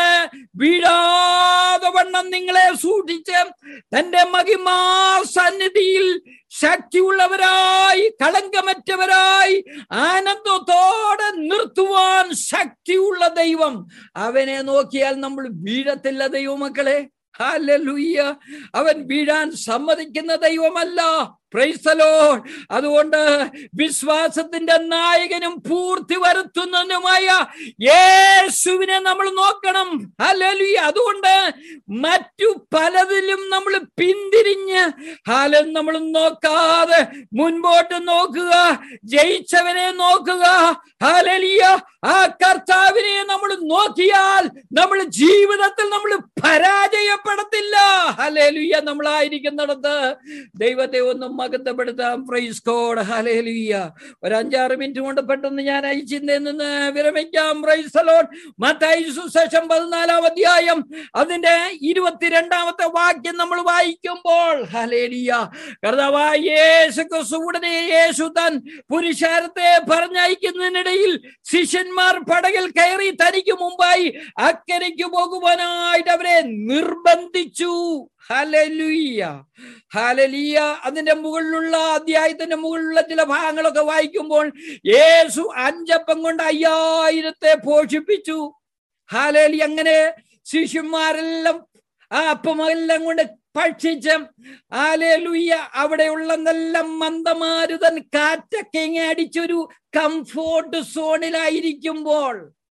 വീഴാതെ വണ്ണം നിങ്ങളെ സൂക്ഷിച്ച് തന്റെ മഹിമാ സന്നിധിയിൽ ശക്തിയുള്ളവരായി കളങ്കമറ്റവരായി ആനന്ദത്തോടെ നിർത്തുവാൻ ശക്തിയുള്ള ദൈവം അവനെ നോക്കിയാൽ നമ്മൾ വീഴത്തില്ല ദൈവമക്കളെ ഹാലൂയ്യ അവൻ വീഴാൻ സമ്മതിക്കുന്ന ദൈവമല്ല പ്രൈസലോൺ അതുകൊണ്ട് വിശ്വാസത്തിന്റെ നായകനും പൂർത്തി വരുത്തുന്നതിനുമായ യേശുവിനെ നമ്മൾ നോക്കണം ഹല്ലേലൂയ അതുകൊണ്ട് മറ്റു പലതിലും നമ്മൾ പിന്തിരിഞ്ഞ് ഹാലൻ നമ്മൾ നോക്കാതെ മുൻപോട്ട് നോക്കുക ജയിച്ചവനെ നോക്കുക ഹാലലിയ ആ കർത്താവിനെ നമ്മൾ നോക്കിയാൽ നമ്മൾ ജീവിതത്തിൽ നമ്മൾ പരാജയപ്പെടത്തില്ല ഹലേലുയ്യ നമ്മളായിരിക്കുന്നിടത്ത് ദൈവത്തെ ഒന്നും മകത്തപ്പെടുത്താം പ്രൈസ് കോഡ് ഹലേലുയ്യ ഒരു അഞ്ചാറ് മിനിറ്റ് കൊണ്ട് പെട്ടെന്ന് ഞാൻ അയച്ചിന്തയിൽ നിന്ന് വിരമിക്കാം പ്രൈസ് അലോൺ മത്തായി സുശേഷം പതിനാലാം അധ്യായം അതിന്റെ ഇരുപത്തിരണ്ടാമത്തെ വാക്യം നമ്മൾ വായിക്കുമ്പോൾ ഹലേലിയ കർത്താവായ യേശു ക്രിസ്തുവുടനെ യേശു താൻ പുരുഷാരത്തെ പറഞ്ഞയക്കുന്നതിനിടയിൽ ശിഷ്യന്മാർ പടകിൽ കയറി തനിക്ക് മുമ്പായി അക്കരയ്ക്ക് പോകുവാനായിട്ട് അവരെ നിർബന്ധിച്ചു ഹലലുയ്യ ഹലലിയ അതിന്റെ മുകളിലുള്ള അധ്യായത്തിന്റെ മുകളിലുള്ള ചില ഭാഗങ്ങളൊക്കെ വായിക്കുമ്പോൾ യേശു അഞ്ചപ്പം കൊണ്ട് അയ്യായിരത്തെ പോഷിപ്പിച്ചു ഹാലേലി അങ്ങനെ ശിഷ്യന്മാരെല്ലാം ആ അപ്പമെല്ലാം കൊണ്ട് ഭക്ഷിച്ച് ആലേലുയ്യ അവിടെയുള്ള നല്ല മന്ദമാരുതൻ കാറ്റൊക്കെ ഇങ്ങനെ അടിച്ചൊരു കംഫോർട്ട് സോണിലായിരിക്കുമ്പോൾ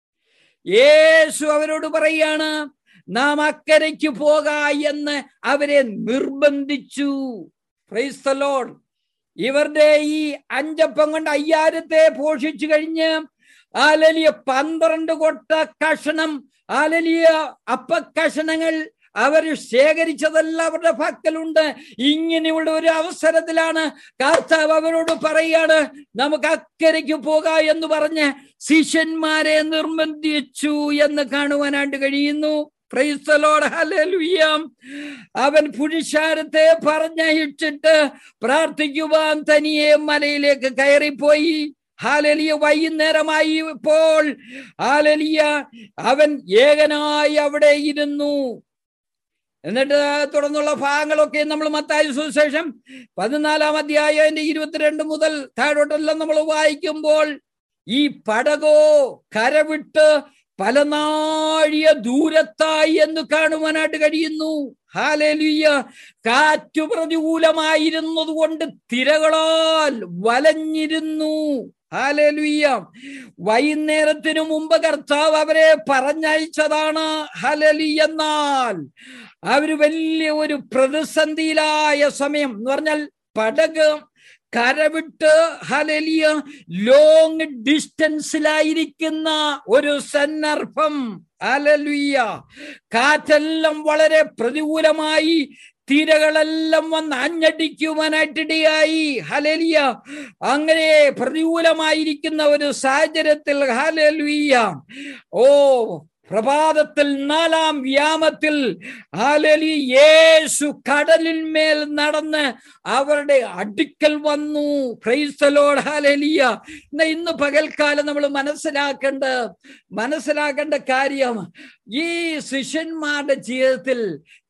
യേശു അവരോട് പറയാണ് നാം അക്കരയ്ക്ക് പോക എന്ന് അവരെ നിർബന്ധിച്ചു ക്രൈസ്തലോൺ ഇവരുടെ ഈ അഞ്ചപ്പം കൊണ്ട് അയ്യായിരത്തെ പോഷിച്ചു കഴിഞ്ഞ് ആലലിയ പന്ത്രണ്ട് കൊട്ട കഷണം ആലലിയ അപ്പക്കഷണങ്ങൾ അവർ ശേഖരിച്ചതെല്ലാം അവരുടെ പക്കലുണ്ട് ഇങ്ങനെയുള്ള ഒരു അവസരത്തിലാണ് കർത്താവ് അവരോട് പറയാണ് നമുക്ക് അക്കരയ്ക്ക് പോക എന്ന് പറഞ്ഞ് ശിഷ്യന്മാരെ നിർബന്ധിച്ചു എന്ന് കാണുവാനായിട്ട് കഴിയുന്നു ക്രൈസ്തലോട് ഹലലുയ്യാം അവൻ പുരുഷാരത്തെ പറഞ്ഞയച്ചിട്ട് പ്രാർത്ഥിക്കുവാൻ തനിയെ മലയിലേക്ക് കയറിപ്പോയി ഹാലലിയ വൈകുന്നേരമായി ഇപ്പോൾ ഹാലലിയ അവൻ ഏകനായി അവിടെ ഇരുന്നു എന്നിട്ട് തുടർന്നുള്ള ഭാഗങ്ങളൊക്കെ നമ്മൾ മത്തായ സുശേഷം പതിനാലാം അധ്യായം അതിന്റെ ഇരുപത്തിരണ്ട് മുതൽ താഴോട്ടെല്ലാം നമ്മൾ വായിക്കുമ്പോൾ ഈ പടകോ കരവിട്ട് പല നാഴിയ ദൂരത്തായി എന്ന് കാണുവാനായിട്ട് കഴിയുന്നു ഹാലലിയ കാറ്റു പ്രതികൂലമായിരുന്നത് കൊണ്ട് തിരകളാൽ വലഞ്ഞിരുന്നു ഹാലലുയ്യ വൈകുന്നേരത്തിനു മുമ്പ് കർത്താവ് അവരെ പറഞ്ഞയച്ചതാണ് ഹലലി എന്നാൽ അവര് വലിയ ഒരു പ്രതിസന്ധിയിലായ സമയം എന്ന് പറഞ്ഞാൽ പടക് കരവിട്ട് ഹലലിയ ലോങ് ഡിസ്റ്റൻസിലായിരിക്കുന്ന ഒരു സന്ദർഭം ഹലലുയ്യ കാറ്റെല്ലാം വളരെ പ്രതികൂലമായി തിരകളെല്ലാം വന്ന് അഞ്ഞടിക്കുവാനായിട്ടിടയായി ഹലലിയ അങ്ങനെ പ്രതികൂലമായിരിക്കുന്ന ഒരു സാഹചര്യത്തിൽ ഹലലുയ്യ ഓ പ്രഭാതത്തിൽ നാലാം വ്യാമത്തിൽ ഹാലലി യേശു കടലിന്മേൽ നടന്ന് അവരുടെ അടുക്കൽ വന്നു ക്രൈസ്തലോട് ഹാലലിയ ഇന്ന് പകൽക്കാലം നമ്മൾ മനസ്സിലാക്കേണ്ട മനസ്സിലാക്കേണ്ട കാര്യം ഈ ശിഷ്യന്മാരുടെ ജീവിതത്തിൽ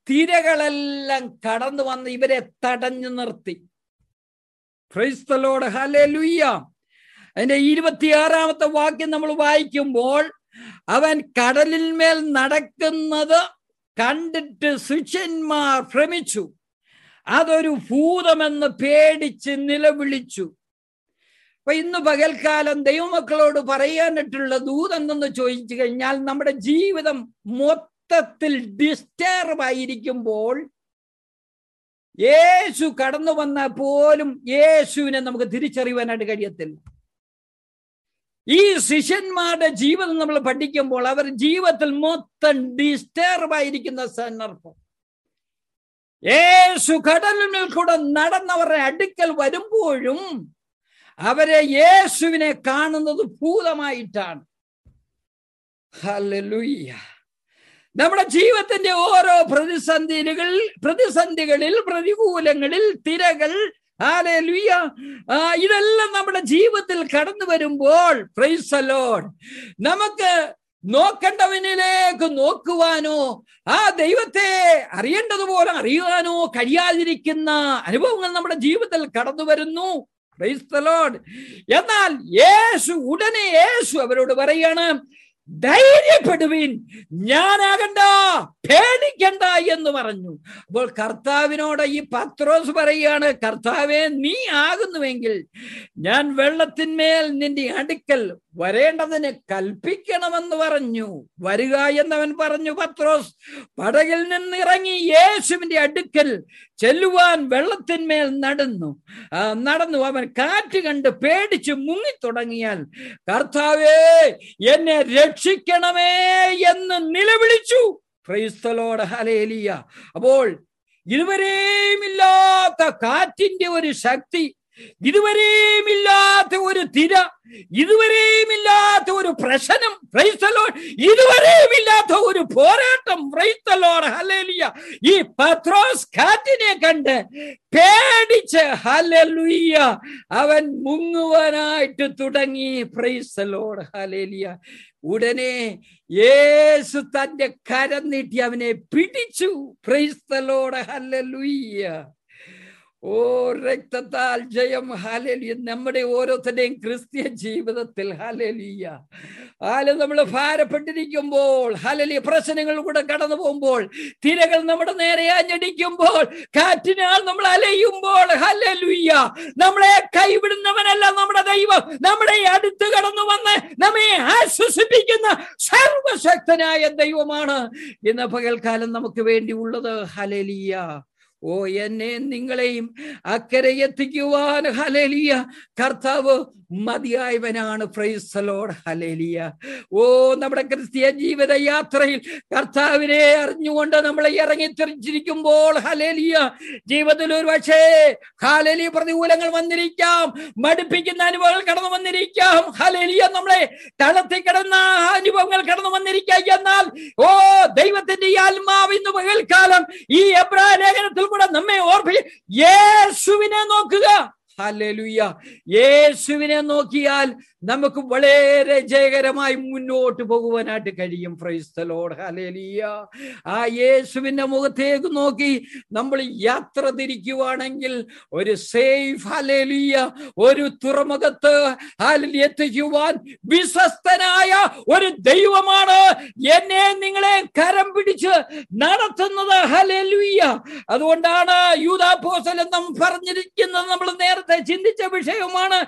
തിരകളെല്ലാം കടന്നു വന്ന് ഇവരെ തടഞ്ഞു നിർത്തി ക്രൈസ്തലോട് ഹലലുയ്യ അതിന്റെ ഇരുപത്തിയാറാമത്തെ വാക്യം നമ്മൾ വായിക്കുമ്പോൾ അവൻ കടലിന്മേൽ നടക്കുന്നത് കണ്ടിട്ട് ശിഷ്യന്മാർ ഭ്രമിച്ചു അതൊരു ഭൂതമെന്ന് പേടിച്ച് നിലവിളിച്ചു അപ്പൊ ഇന്ന് പകൽക്കാലം ദൈവമക്കളോട് പറയാനിട്ടുള്ള ദൂതെന്തെന്ന് ചോദിച്ചു കഴിഞ്ഞാൽ നമ്മുടെ ജീവിതം മൊത്തത്തിൽ ഡിസ്റ്റർബ് ആയിരിക്കുമ്പോൾ യേശു കടന്നു വന്നാൽ പോലും യേശുവിനെ നമുക്ക് തിരിച്ചറിയുവാനായിട്ട് കഴിയത്തില്ല ഈ ശിഷ്യന്മാരുടെ ജീവിതം നമ്മൾ പഠിക്കുമ്പോൾ അവർ ജീവിതത്തിൽ മൊത്തം ഡിസ്റ്റർബ് ആയിരിക്കുന്ന സന്ദർഭം യേശു കടലിൽ കൂടെ നടന്നവരുടെ അടുക്കൽ വരുമ്പോഴും അവരെ യേശുവിനെ കാണുന്നത് ഭൂതമായിട്ടാണ് ഹല്ലേലൂയ നമ്മുടെ ജീവിതത്തിന്റെ ഓരോ പ്രതിസന്ധികൾ പ്രതിസന്ധികളിൽ പ്രതികൂലങ്ങളിൽ തിരകൾ ഹാലേലുയ്യ ഇതെല്ലാം നമ്മുടെ ജീവിതത്തിൽ കടന്നു വരുമ്പോൾ പ്രൈസലോൺ നമുക്ക് നോക്കേണ്ടവനിലേക്ക് നോക്കുവാനോ ആ ദൈവത്തെ അറിയേണ്ടതുപോലെ അറിയുവാനോ കഴിയാതിരിക്കുന്ന അനുഭവങ്ങൾ നമ്മുടെ ജീവിതത്തിൽ കടന്നു വരുന്നു എന്നാൽ യേശു ഉടനെ യേശു അവരോട് പറയാണ് ധൈര്യപ്പെടുവിൻ ഞാനാകണ്ട പേടിക്കണ്ട എന്ന് പറഞ്ഞു അപ്പോൾ കർത്താവിനോട് ഈ പത്രോസ് പറയുകയാണ് കർത്താവെ നീ ആകുന്നുവെങ്കിൽ ഞാൻ വെള്ളത്തിന്മേൽ നിന്റെ അടുക്കൽ വരേണ്ടതിന് കൽപ്പിക്കണമെന്ന് പറഞ്ഞു വരിക എന്നവൻ പറഞ്ഞു പത്രോസ് പടകിൽ നിന്നിറങ്ങി യേശുവിന്റെ അടുക്കൽ ചെല്ലുവാൻ വെള്ളത്തിന്മേൽ നടന്നു നടന്നു അവൻ കാറ്റ് കണ്ട് പേടിച്ചു മുങ്ങി തുടങ്ങിയാൽ കർത്താവേ എന്നെ രക്ഷിക്കണമേ എന്ന് നിലവിളിച്ചു ക്രൈസ്തലോട് ഹലേലിയ അപ്പോൾ ഇതുവരെയും ഇല്ലാത്ത കാറ്റിന്റെ ഒരു ശക്തി ഇതുവരെയും ഇല്ലാത്ത ഒരു തിര ഇതുവരെയും ഇല്ലാത്ത ഒരു പ്രശ്നം ഫ്രൈസ്തലോൺ ഇതുവരെയും ഇല്ലാത്ത ഒരു പോരാട്ടം ഫ്രൈസ്തലോൺ ഹലേലിയ ഈ പത്രോസ് കാറ്റിനെ കണ്ട് പേടിച്ച് ഹലലുയ്യ അവൻ മുങ്ങുവാനായിട്ട് തുടങ്ങി ഫ്രൈസ്തലോട് ഹലേലിയ ഉടനെ യേശു തന്റെ കരം നീട്ടി അവനെ പിടിച്ചു ഫ്രൈസ്തലോട് ഹലലുയ്യ ഓ രക്തത്താൽ ജയം ഹാലലിയ നമ്മുടെ ഓരോരുത്തരുടെയും ക്രിസ്ത്യ ജീവിതത്തിൽ ഹാലലിയ ഹാല നമ്മൾ ഭാരപ്പെട്ടിരിക്കുമ്പോൾ ഹാലലിയ പ്രശ്നങ്ങൾ കൂടെ കടന്നു പോകുമ്പോൾ തിരകൾ നമ്മുടെ നേരെ അഞ്ഞടിക്കുമ്പോൾ കാറ്റിനാൽ നമ്മൾ അലയുമ്പോൾ ഹലലുയ്യ നമ്മളെ കൈവിടുന്നവനല്ല നമ്മുടെ ദൈവം നമ്മുടെ അടുത്ത് കടന്നു വന്ന് നമ്മെ ആശ്വസിപ്പിക്കുന്ന സർവശക്തനായ ദൈവമാണ് ഇന്ന് പകൽക്കാലം നമുക്ക് വേണ്ടി ഉള്ളത് ഹലലിയ ഓ എന്നെ നിങ്ങളെയും അക്കരെ എത്തിക്കുവാൻ ഹലേലിയ കർത്താവ് മതിയായവനാണ് ഫ്രൈസലോട് ഹലേലിയ ഓ നമ്മുടെ ക്രിസ്തീയ ജീവിത യാത്രയിൽ കർത്താവിനെ അറിഞ്ഞുകൊണ്ട് നമ്മളെ ഇറങ്ങി തിരിച്ചിരിക്കുമ്പോൾ ഹലേലിയ ജീവിതത്തിൽ ഒരു പക്ഷേ ഹാലേലിയ പ്രതികൂലങ്ങൾ വന്നിരിക്കാം മടുപ്പിക്കുന്ന അനുഭവങ്ങൾ കടന്നു വന്നിരിക്കാം ഹലേലിയ നമ്മളെ തളത്തി കിടന്ന അനുഭവങ്ങൾ കടന്നു വന്നിരിക്കാം എന്നാൽ ഓ ദൈവത്തിന്റെ ഈ ആത്മാവ് ഇന്ന് പകൽക്കാലം ഈ എബ്രാ ലേഖനത്തിൽ കൂടെ നമ്മെ ഓർപ്പി യേശുവിനെ നോക്കുക ഹല്ലേലൂയ യേശുവിനെ നോക്കിയാൽ നമുക്ക് വളരെ ജയകരമായി മുന്നോട്ട് പോകുവാനായിട്ട് കഴിയും ഫ്രൈസ്തലോട് ഹലേലിയ ആ യേശുവിന്റെ മുഖത്തേക്ക് നോക്കി നമ്മൾ യാത്ര തിരിക്കുവാണെങ്കിൽ ഒരു സേഫ് ഹലേലിയ ഒരു തുറമുഖത്ത് ഹാലിൽ എത്തിക്കുവാൻ വിശ്വസ്തനായ ഒരു ദൈവമാണ് എന്നെ നിങ്ങളെ കരം പിടിച്ച് നടത്തുന്നത് ഹലേലുയ്യ അതുകൊണ്ടാണ് യൂതാപോസൽ എന്നും പറഞ്ഞിരിക്കുന്നത് നമ്മൾ നേരത്തെ ചിന്തിച്ച വിഷയമാണ്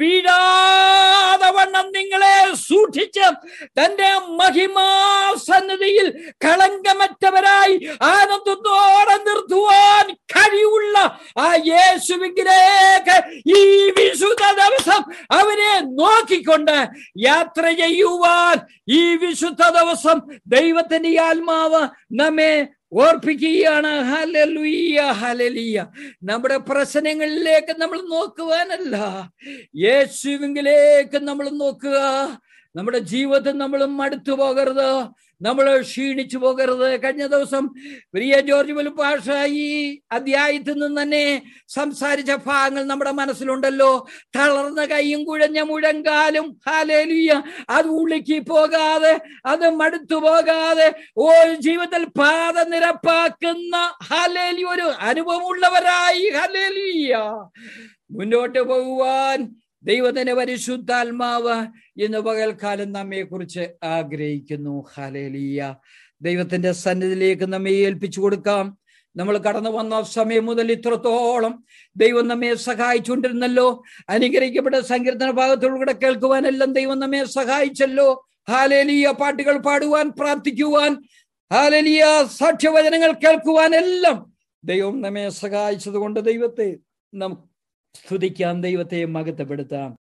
വീഴാതെ വണ്ണം നിങ്ങളെ സൂക്ഷിച്ച് തന്റെ മഹിമാസന്നിധിയിൽ കളങ്കമറ്റവരായി ആനന്ദത്തോടെ നിർത്തുവാൻ കഴിവുള്ള ആ യേശുവിലേക്ക് ഈ വിശുദ്ധ ദിവസം അവനെ നോക്കിക്കൊണ്ട് യാത്ര ചെയ്യുവാൻ ഈ വിശുദ്ധ ദിവസം ദൈവത്തിന്റെ ആത്മാവ് നമ്മെ ഓർപ്പിക്കുകയാണ് ഹലലുയ്യ ഹലലിയ നമ്മുടെ പ്രശ്നങ്ങളിലേക്ക് നമ്മൾ നോക്കുവാനല്ല യേശുവിങ്കിലേക്ക് നമ്മൾ നോക്കുക നമ്മുടെ ജീവിതത്തിൽ നമ്മൾ മടുത്തു പോകരുത് നമ്മൾ ക്ഷീണിച്ചു പോകരുത് കഴിഞ്ഞ ദിവസം പ്രിയ ജോർജ് വലുപ്പാഷ ഈ അധ്യായത്തിൽ നിന്ന് തന്നെ സംസാരിച്ച ഭാഗങ്ങൾ നമ്മുടെ മനസ്സിലുണ്ടല്ലോ തളർന്ന കൈയും കുഴഞ്ഞ മുഴങ്കാലും ഹാലേലിയ അത് ഉള്ളിക്ക് പോകാതെ അത് മടുത്തു പോകാതെ ഓ ജീവിതത്തിൽ പാത നിരപ്പാക്കുന്ന ഹാലേലി ഒരു അനുഭവമുള്ളവരായി ഹാലേലിയ മുന്നോട്ട് പോകുവാൻ ദൈവത്തിന്റെ പരിശുദ്ധാത്മാവ് ഇന്ന് പകൽക്കാലം നമ്മെ കുറിച്ച് ആഗ്രഹിക്കുന്നു ഹലേലിയ ദൈവത്തിന്റെ സന്നിധിയിലേക്ക് നമ്മെ ഏൽപ്പിച്ചു കൊടുക്കാം നമ്മൾ കടന്നു വന്ന സമയം മുതൽ ഇത്രത്തോളം ദൈവം നമ്മെ സഹായിച്ചുകൊണ്ടിരുന്നല്ലോ അനുഗ്രഹിക്കപ്പെട്ട സങ്കീർത്തന ഭാഗത്തോടുകൂടെ കേൾക്കുവാനെല്ലാം ദൈവം നമ്മെ സഹായിച്ചല്ലോ ഹാലേലിയ പാട്ടുകൾ പാടുവാൻ പ്രാർത്ഥിക്കുവാൻ ഹാലേലിയ സാക്ഷ്യവചനങ്ങൾ കേൾക്കുവാൻ എല്ലാം ദൈവം നമ്മെ സഹായിച്ചത് കൊണ്ട് ദൈവത്തെ നമുക്ക് സ്തുതിക്കാം ദൈവത്തെ മകത്തപ്പെടുത്താം